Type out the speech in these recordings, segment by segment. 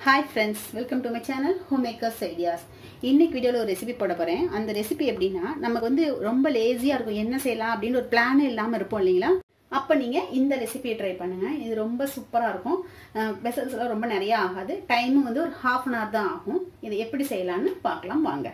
hi friends welcome to my channel home makers ideas இன்னைக்கு வீடியோவில் ஒரு ரெசிபி போட போகிறேன் அந்த ரெசிபி எப்படின்னா நமக்கு வந்து ரொம்ப லேசியாக இருக்கும் என்ன செய்யலாம் அப்படின்னு ஒரு பிளானே இல்லாமல் இருப்போம் இல்லைங்களா அப்போ நீங்கள் இந்த ரெசிபியை ட்ரை பண்ணுங்கள் இது ரொம்ப சூப்பராக இருக்கும் வெசல்ஸ் எல்லாம் ரொம்ப நிறைய ஆகாது டைமும் வந்து ஒரு ஹாஃப் அன் ஹவர் தான் ஆகும் இது எப்படி செய்யலான்னு பார்க்கலாம் வாங்க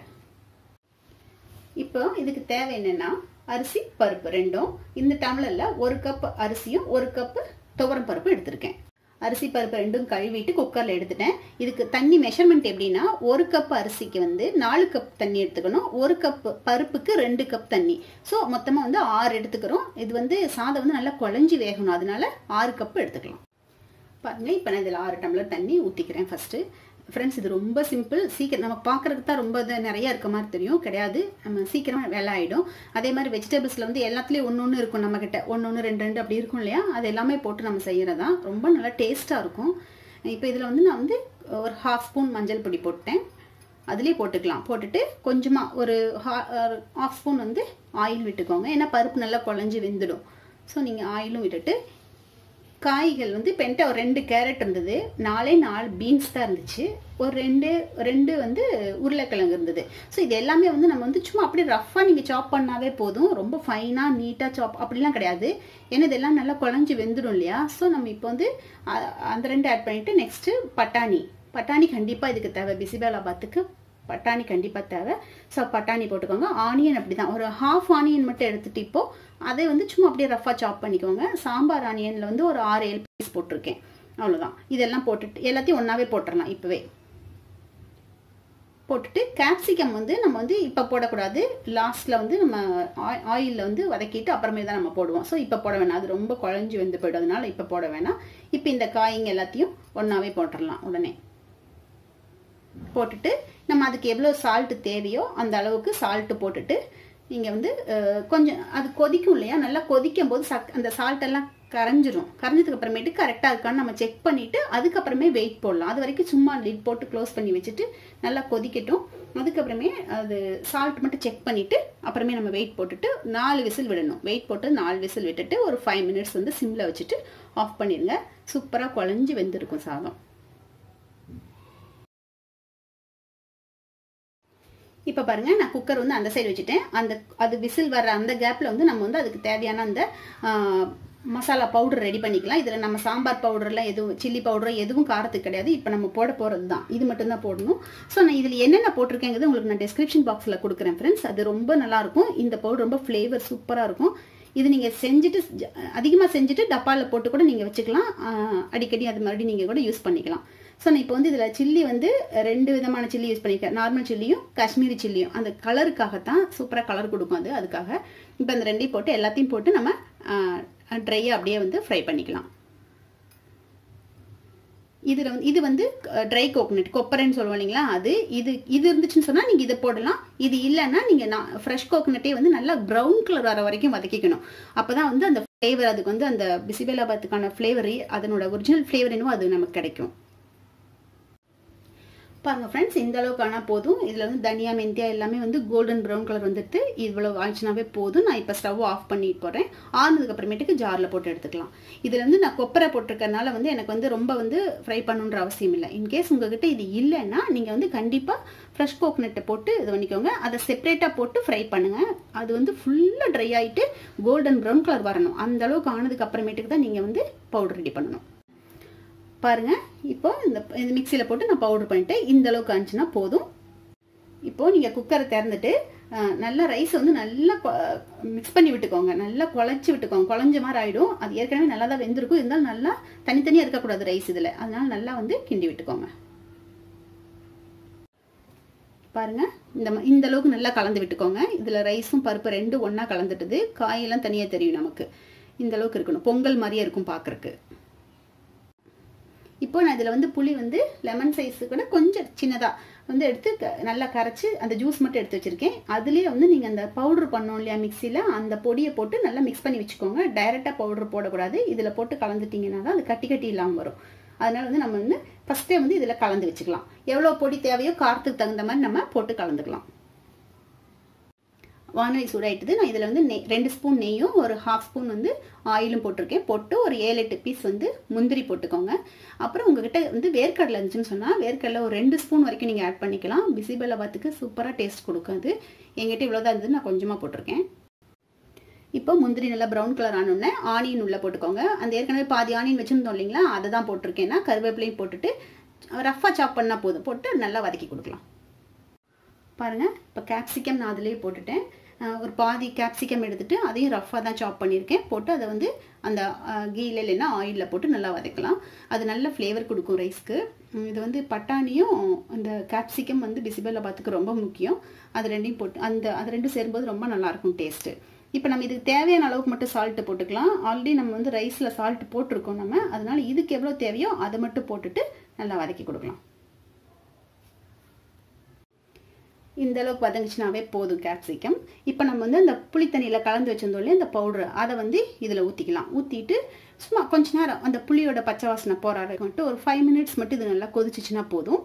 இப்போ இதுக்கு தேவை என்னென்னா அரிசி பருப்பு ரெண்டும் இந்த டம்ளரில் ஒரு கப் அரிசியும் ஒரு கப்பு துவரம் பருப்பு எடுத்திருக்கேன் அரிசி பருப்பு ரெண்டும் கழுவிட்டு குக்கரில் எடுத்துட்டேன் இதுக்கு தண்ணி மெஷர்மெண்ட் எப்படின்னா ஒரு கப் அரிசிக்கு வந்து நாலு கப் தண்ணி எடுத்துக்கணும் ஒரு கப் பருப்புக்கு ரெண்டு கப் தண்ணி ஸோ மொத்தமாக வந்து ஆறு எடுத்துக்கிறோம் இது வந்து சாதம் வந்து நல்லா குழஞ்சி வேகணும் அதனால ஆறு கப் எடுத்துக்கலாம் பாருங்க இப்போ நான் இதில் ஆறு டம்ளர் தண்ணி ஊற்றிக்கிறேன் ஃபஸ்ட்டு ஃப்ரெண்ட்ஸ் இது ரொம்ப சிம்பிள் சீக்கிரம் நம்ம பார்க்குறதுக்கு தான் ரொம்ப நிறைய இருக்க மாதிரி தெரியும் கிடையாது நம்ம சீக்கிரமாக வேலை ஆகிடும் அதே மாதிரி வெஜிடபிள்ஸில் வந்து எல்லாத்துலேயும் ஒன்று ஒன்று இருக்கும் நம்மக்கிட்ட ஒன்று ஒன்று ரெண்டு ரெண்டு அப்படி இருக்கும் இல்லையா அது எல்லாமே போட்டு நம்ம செய்கிறதா ரொம்ப நல்லா டேஸ்ட்டாக இருக்கும் இப்போ இதில் வந்து நான் வந்து ஒரு ஹாஃப் ஸ்பூன் மஞ்சள் பொடி போட்டேன் அதுலேயே போட்டுக்கலாம் போட்டுட்டு கொஞ்சமாக ஒரு ஹாஃப் ஸ்பூன் வந்து ஆயில் விட்டுக்கோங்க ஏன்னா பருப்பு நல்லா குழஞ்சி வெந்துடும் ஸோ நீங்கள் ஆயிலும் விட்டுட்டு காய்கள் வந்து பென்ட்ட ஒரு ரெண்டு கேரட் இருந்தது நாலே நாலு பீன்ஸ் தான் இருந்துச்சு ஒரு ரெண்டு ரெண்டு வந்து உருளைக்கிழங்கு இருந்தது ஸோ இது எல்லாமே வந்து நம்ம வந்து சும்மா அப்படியே ரஃப்பாக நீங்கள் சாப் பண்ணாவே போதும் ரொம்ப ஃபைனாக நீட்டாக சாப் அப்படிலாம் கிடையாது ஏன்னா இதெல்லாம் நல்லா குழஞ்சி வெந்துடும் இல்லையா ஸோ நம்ம இப்போ வந்து அந்த ரெண்டு ஆட் பண்ணிவிட்டு நெக்ஸ்ட்டு பட்டாணி பட்டாணி கண்டிப்பாக இதுக்கு தேவை பிசிபேலாபாத்துக்கு பட்டாணி கண்டிப்பாக தேவை ஸோ பட்டாணி போட்டுக்கோங்க ஆனியன் அப்படி தான் ஒரு ஹாஃப் ஆனியன் மட்டும் எடுத்துகிட்டு இப்போது அதை வந்து சும்மா அப்படியே ரஃபாக சாப் பண்ணிக்கோங்க சாம்பார் ஆனியனில் வந்து ஒரு ஆறு ஏழு பீஸ் போட்டிருக்கேன் அவ்வளோதான் இதெல்லாம் போட்டுட்டு எல்லாத்தையும் ஒன்றாவே போட்டுடலாம் இப்போவே போட்டுட்டு கேப்சிகம் வந்து நம்ம வந்து இப்போ போடக்கூடாது லாஸ்ட்டில் வந்து நம்ம ஆயிலில் வந்து வதக்கிட்டு அப்புறமே தான் நம்ம போடுவோம் ஸோ இப்போ போட வேணாம் அது ரொம்ப குழஞ்சி வந்து போய்டும் அதனால இப்போ போட வேணாம் இப்போ இந்த காய்ங்க எல்லாத்தையும் ஒன்றாவே போட்டுடலாம் உடனே போட்டுட்டு நம்ம அதுக்கு எவ்வளோ சால்ட்டு தேவையோ அந்த அளவுக்கு சால்ட்டு போட்டுட்டு நீங்கள் வந்து கொஞ்சம் அது கொதிக்கும் இல்லையா நல்லா கொதிக்கும் போது சக் அந்த சால்ட்டெல்லாம் கரைஞ்சிரும் கரைஞ்சதுக்கு அப்புறமேட்டு கரெக்டாக இருக்கான்னு நம்ம செக் பண்ணிவிட்டு அதுக்கப்புறமே வெயிட் போடலாம் அது வரைக்கும் சும்மா லிட் போட்டு க்ளோஸ் பண்ணி வச்சுட்டு நல்லா கொதிக்கட்டும் அதுக்கப்புறமே அது சால்ட் மட்டும் செக் பண்ணிவிட்டு அப்புறமே நம்ம வெயிட் போட்டுட்டு நாலு விசில் விடணும் வெயிட் போட்டு நாலு விசில் விட்டுட்டு ஒரு ஃபைவ் மினிட்ஸ் வந்து சிம்மில் வச்சுட்டு ஆஃப் பண்ணிடுங்க சூப்பராக குழஞ்சி வெந்திருக்கும் சாதம் இப்போ பாருங்க நான் குக்கர் வந்து அந்த சைடு வச்சுட்டேன் அந்த அது விசில் வர்ற அந்த கேப்பில் வந்து நம்ம வந்து அதுக்கு தேவையான அந்த மசாலா பவுடர் ரெடி பண்ணிக்கலாம் இதில் நம்ம சாம்பார் பவுடர்லாம் எதுவும் சில்லி பவுடர் எதுவும் காரத்துக்கு கிடையாது இப்போ நம்ம போட போகிறது தான் இது மட்டும்தான் போடணும் ஸோ நான் இதில் என்னென்ன போட்டிருக்கேங்கிறது உங்களுக்கு நான் டிஸ்கிரிப்ஷன் பாக்ஸில் கொடுக்குறேன் ஃப்ரெண்ட்ஸ் அது ரொம்ப நல்லாயிருக்கும் இந்த பவுடர் ரொம்ப ஃப்ளேவர் சூப்பராக இருக்கும் இது நீங்கள் செஞ்சுட்டு அதிகமாக செஞ்சுட்டு டப்பாவில் போட்டு கூட நீங்கள் வச்சுக்கலாம் அடிக்கடி அது மறுபடியும் நீங்கள் கூட யூஸ் பண்ணிக்கலாம் ஸோ நான் இப்போ வந்து இதில் சில்லி வந்து ரெண்டு விதமான சில்லி யூஸ் பண்ணியிருக்கேன் நார்மல் சில்லியும் காஷ்மீரி சில்லியும் அந்த கலருக்காகத்தான் சூப்பராக கலர் கொடுக்கும் அது அதுக்காக இப்போ அந்த ரெண்டையும் போட்டு எல்லாத்தையும் போட்டு நம்ம ட்ரையாக அப்படியே வந்து ஃப்ரை பண்ணிக்கலாம் இதில் வந்து இது வந்து ட்ரை கோகோனட் கொப்பரைன்னு சொல்லுவோம் இல்லைங்களா அது இது இது இருந்துச்சுன்னு சொன்னால் நீங்கள் இதை போடலாம் இது இல்லைன்னா நீங்கள் நான் ஃப்ரெஷ் கோகோனட்டே வந்து நல்லா ப்ரௌன் கலர் வர வரைக்கும் வதக்கிக்கணும் அப்போ தான் வந்து அந்த ஃப்ளேவர் அதுக்கு வந்து அந்த பிசிபேலாபாத்துக்கான ஃப்ளேவர் அதனோட ஒரிஜினல் ஃப்ளேவர் என்னவோ அது நமக்கு கிடைக்கும் பாருங்க ஃப்ரெண்ட்ஸ் இந்த அளவுக்கு ஆனால் போதும் இதில் வந்து தனியா மெந்தியா எல்லாமே வந்து கோல்டன் ப்ரௌன் கலர் வந்துட்டு இவ்வளோ ஆயிடுச்சுனாவே போதும் நான் இப்போ ஸ்டவ் ஆஃப் பண்ணிட்டு போகிறேன் ஆனதுக்கு அப்புறமேட்டுக்கு ஜாரில் போட்டு எடுத்துக்கலாம் இதில் வந்து நான் கொப்பரை போட்டிருக்கறனால வந்து எனக்கு வந்து ரொம்ப வந்து ஃப்ரை பண்ணுன்ற அவசியம் இல்லை இன்கேஸ் உங்ககிட்ட இது இல்லைன்னா நீங்கள் வந்து கண்டிப்பாக ஃப்ரெஷ் கோகனட்டை போட்டு இது பண்ணிக்கோங்க அதை செப்பரேட்டாக போட்டு ஃப்ரை பண்ணுங்கள் அது வந்து ஃபுல்லாக ட்ரை ஆகிட்டு கோல்டன் ப்ரௌன் கலர் வரணும் அந்த அளவுக்கு ஆனதுக்கு அப்புறமேட்டுக்கு தான் நீங்கள் வந்து பவுடர் ரெடி பண்ணணும் பாருங்க இப்போ இந்த இந்த மிக்சியில் போட்டு நான் பவுடர் பண்ணிட்டு இந்த அளவுக்கு ஆனிச்சுன்னா போதும் இப்போ நீங்கள் குக்கரை திறந்துட்டு நல்லா ரைஸ் வந்து நல்லா மிக்ஸ் பண்ணி விட்டுக்கோங்க நல்லா குழச்சி விட்டுக்கோங்க குழஞ்ச மாதிரி ஆகிடும் அது ஏற்கனவே நல்லா தான் வெந்திருக்கும் இருந்தாலும் நல்லா தனித்தனியாக இருக்கக்கூடாது ரைஸ் இதில் அதனால நல்லா வந்து கிண்டி விட்டுக்கோங்க பாருங்க இந்த இந்த அளவுக்கு நல்லா கலந்து விட்டுக்கோங்க இதில் ரைஸும் பருப்பு ரெண்டு ஒன்றா கலந்துட்டுது காயெல்லாம் தனியாக தெரியும் நமக்கு இந்த அளவுக்கு இருக்கணும் பொங்கல் மாதிரியே இருக்கும் பார்க்குறக்கு இப்போ நான் இதில் வந்து புளி வந்து லெமன் சைஸு கூட கொஞ்சம் சின்னதாக வந்து எடுத்து நல்லா கரைச்சி அந்த ஜூஸ் மட்டும் எடுத்து வச்சுருக்கேன் அதுலேயே வந்து நீங்கள் அந்த பவுடர் பண்ணோம் இல்லையா மிக்சியில் அந்த பொடியை போட்டு நல்லா மிக்ஸ் பண்ணி வச்சுக்கோங்க டைரெக்டாக பவுடர் போடக்கூடாது இதில் போட்டு கலந்துட்டிங்கன்னா தான் அது கட்டி கட்டி இல்லாமல் வரும் அதனால வந்து நம்ம வந்து ஃபஸ்ட்டே வந்து இதில் கலந்து வச்சுக்கலாம் எவ்வளோ பொடி தேவையோ காரத்துக்கு தகுந்த மாதிரி நம்ம போட்டு கலந்துக்கலாம் வானொலி சூடாயிட்டுது நான் இதில் வந்து நெய் ரெண்டு ஸ்பூன் நெய்யும் ஒரு ஹாஃப் ஸ்பூன் வந்து ஆயிலும் போட்டிருக்கேன் போட்டு ஒரு ஏழு எட்டு பீஸ் வந்து முந்திரி போட்டுக்கோங்க அப்புறம் உங்ககிட்ட வந்து வேர்க்கடலை இருந்துச்சுன்னு சொன்னால் வேர்க்கடலை ஒரு ரெண்டு ஸ்பூன் வரைக்கும் நீங்கள் ஆட் பண்ணிக்கலாம் பிசிபெல்லாபாத்துக்கு சூப்பராக டேஸ்ட் கொடுக்கும் அது எங்கிட்ட இவ்வளோதான் இருந்தது நான் கொஞ்சமாக போட்டிருக்கேன் இப்போ முந்திரி நல்லா ப்ரௌன் கலர் ஆனோடனே ஆனியன் உள்ளே போட்டுக்கோங்க அந்த ஏற்கனவே பாதி ஆனியன் வச்சுருந்தோம் இல்லைங்களா அதை தான் போட்டிருக்கேன்னா கருவேப்பிலையும் போட்டுட்டு ரஃப்பாக சாப் பண்ணால் போதும் போட்டு நல்லா வதக்கி கொடுக்கலாம் பாருங்கள் இப்போ கேப்சிகம் நான் அதிலேயே போட்டுட்டேன் ஒரு பாதி கேப்சிகம் எடுத்துகிட்டு அதையும் ரஃப்பாக தான் சாப் பண்ணியிருக்கேன் போட்டு அதை வந்து அந்த கீயில் இல்லைன்னா ஆயிலில் போட்டு நல்லா வதக்கலாம் அது நல்ல ஃப்ளேவர் கொடுக்கும் ரைஸ்க்கு இது வந்து பட்டாணியும் அந்த கேப்சிகம் வந்து பிசிபெல்லாபாத்துக்கு ரொம்ப முக்கியம் அது ரெண்டையும் போட்டு அந்த அது ரெண்டும் சேரும்போது ரொம்ப நல்லாயிருக்கும் டேஸ்ட்டு இப்போ நம்ம இதுக்கு தேவையான அளவுக்கு மட்டும் சால்ட்டு போட்டுக்கலாம் ஆல்ரெடி நம்ம வந்து ரைஸில் சால்ட் போட்டிருக்கோம் நம்ம அதனால இதுக்கு எவ்வளோ தேவையோ அதை மட்டும் போட்டுட்டு நல்லா வதக்கி கொடுக்கலாம் இந்த அளவுக்கு வதங்கிச்சுனாவே போதும் கேப்சிகம் இப்போ நம்ம வந்து அந்த புளித்தண்ணியில் கலந்து வச்சிருந்தோம் இல்லையா அந்த பவுட்ரு அதை வந்து இதில் ஊற்றிக்கலாம் ஊற்றிட்டு சும்மா கொஞ்ச நேரம் அந்த புளியோட பச்சை வாசனை போகிற வரைக்கும் மட்டும் ஒரு ஃபைவ் மினிட்ஸ் மட்டும் இது நல்லா கொதிச்சிச்சுன்னா போதும்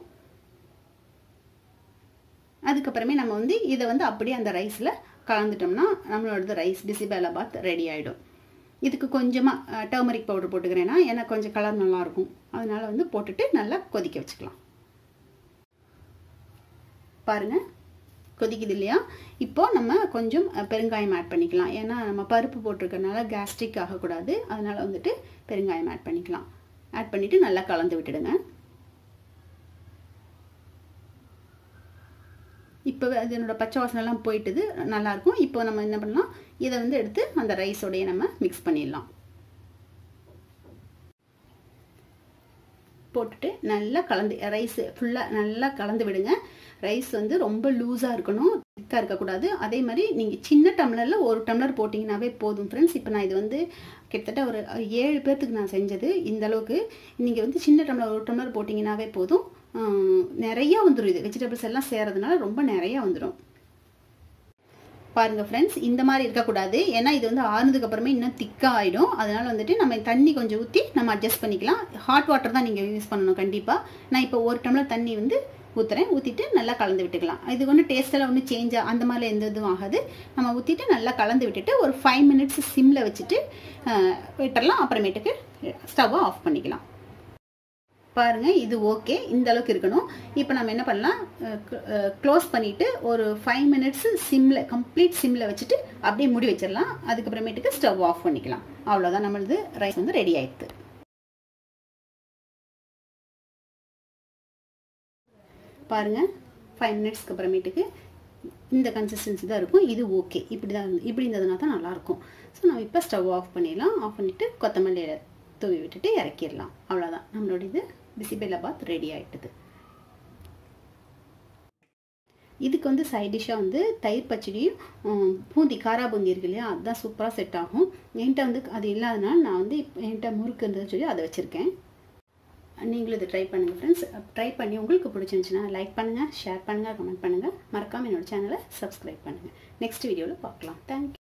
அதுக்கப்புறமே நம்ம வந்து இதை வந்து அப்படியே அந்த ரைஸில் கலந்துட்டோம்னா நம்மளோடது ரைஸ் பிசிபேலாபாத் ரெடி ஆகிடும் இதுக்கு கொஞ்சமாக டர்மரிக் பவுடர் போட்டுக்கிறேன்னா ஏன்னா கொஞ்சம் கலர் நல்லாயிருக்கும் அதனால் வந்து போட்டுட்டு நல்லா கொதிக்க வச்சுக்கலாம் பாருங்கள் கொதிக்குது இல்லையா இப்போ நம்ம கொஞ்சம் பெருங்காயம் ஆட் பண்ணிக்கலாம் ஏன்னா நம்ம பருப்பு போட்டிருக்கனால கேஸ்ட்ரிக் ஆகக்கூடாது அதனால் வந்துட்டு பெருங்காயம் ஆட் பண்ணிக்கலாம் ஆட் பண்ணிவிட்டு நல்லா கலந்து விட்டுடுங்க இப்போ அதனோட பச்சை வாசனைலாம் போயிட்டுது நல்லாயிருக்கும் இப்போ நம்ம என்ன பண்ணலாம் இதை வந்து எடுத்து அந்த ரைஸோடைய நம்ம மிக்ஸ் பண்ணிடலாம் போட்டுட்டு நல்லா கலந்து ரைஸ் ஃபுல்லாக நல்லா கலந்து விடுங்க ரைஸ் வந்து ரொம்ப லூஸாக இருக்கணும் திக்காக இருக்கக்கூடாது அதே மாதிரி நீங்கள் சின்ன டம்ளரில் ஒரு டம்ளர் போட்டிங்கனாவே போதும் ஃப்ரெண்ட்ஸ் இப்போ நான் இது வந்து கிட்டத்தட்ட ஒரு ஏழு பேர்த்துக்கு நான் செஞ்சது இந்த அளவுக்கு நீங்கள் வந்து சின்ன டம்ளர் ஒரு டம்ளர் போட்டிங்கனாவே போதும் நிறையா வந்துடும் இது வெஜிடபிள்ஸ் எல்லாம் சேரதுனால ரொம்ப நிறையா வந்துடும் பாருங்கள் ஃப்ரெண்ட்ஸ் இந்த மாதிரி இருக்கக்கூடாது ஏன்னா இது வந்து ஆறுனதுக்கு அப்புறமே இன்னும் திக்காக ஆகிடும் அதனால் வந்துட்டு நம்ம தண்ணி கொஞ்சம் ஊற்றி நம்ம அட்ஜஸ்ட் பண்ணிக்கலாம் ஹாட் வாட்டர் தான் நீங்கள் யூஸ் பண்ணணும் கண்டிப்பாக நான் இப்போ ஒரு டம்ளர் தண்ணி வந்து ஊற்றுறேன் ஊற்றிட்டு நல்லா கலந்து விட்டுக்கலாம் இது ஒன்றும் டேஸ்ட்டெல்லாம் ஒன்றும் சேஞ்ச் அந்த மாதிரி எந்த இதுவும் ஆகாது நம்ம ஊற்றிட்டு நல்லா கலந்து விட்டுட்டு ஒரு ஃபைவ் மினிட்ஸ் சிம்மில் வச்சுட்டு விட்டுறலாம் அப்புறமேட்டுக்கு ஸ்டவ்வை ஆஃப் பண்ணிக்கலாம் பாருங்க இது ஓகே இந்த அளவுக்கு இருக்கணும் இப்போ நம்ம என்ன பண்ணலாம் க்ளோஸ் பண்ணிட்டு ஒரு ஃபைவ் மினிட்ஸ் சிம்ல கம்ப்ளீட் சிம்ல வச்சுட்டு அப்படியே மூடி வச்சிடலாம் அதுக்கப்புறமேட்டுக்கு ஸ்டவ் ஆஃப் பண்ணிக்கலாம் அவ்வளோதான் நம்மளது ரைஸ் வந்து ரெடி ஆயிடுது பாருங்க ஃபைவ் மினிட்ஸ்க்கு அப்புறமேட்டுக்கு இந்த கன்சிஸ்டன்சி தான் இருக்கும் இது ஓகே இப்படி தான் இப்படி இருந்ததுனா தான் நல்லாயிருக்கும் ஸோ நம்ம இப்போ ஸ்டவ் ஆஃப் பண்ணிடலாம் ஆஃப் பண்ணிவிட்டு கொத்தமல்லியில் தூவி விட்டுட்டு இறக்கிடலாம் அவ்வளோதான் நம்மளோட இது பிசிபெல்லாபாத் ரெடி ஆகிட்டுது இதுக்கு வந்து சைட் டிஷ்ஷாக வந்து தயிர் பச்சடியும் பூந்தி காரா பூந்தி இருக்கு இல்லையா அதுதான் சூப்பராக செட் ஆகும் என்கிட்ட வந்து அது இல்லாதனால நான் வந்து என்கிட்ட முறுக்கு இருந்ததுன்னு சொல்லி அதை வச்சுருக்கேன் நீங்களும் இதை ட்ரை பண்ணுங்கள் ஃப்ரெண்ட்ஸ் ட்ரை பண்ணி உங்களுக்கு பிடிச்சிருந்துச்சுன்னா லைக் பண்ணுங்கள் ஷேர் பண்ணுங்கள் கமெண்ட் பண்ணுங்கள் மறக்காமல் என்னோட சேனலை சப்ஸ்கிரைப் பண்ணுங்கள் நெக்ஸ்ட் வீடியோவில் பார்க்கலாம் தேங்க்யூ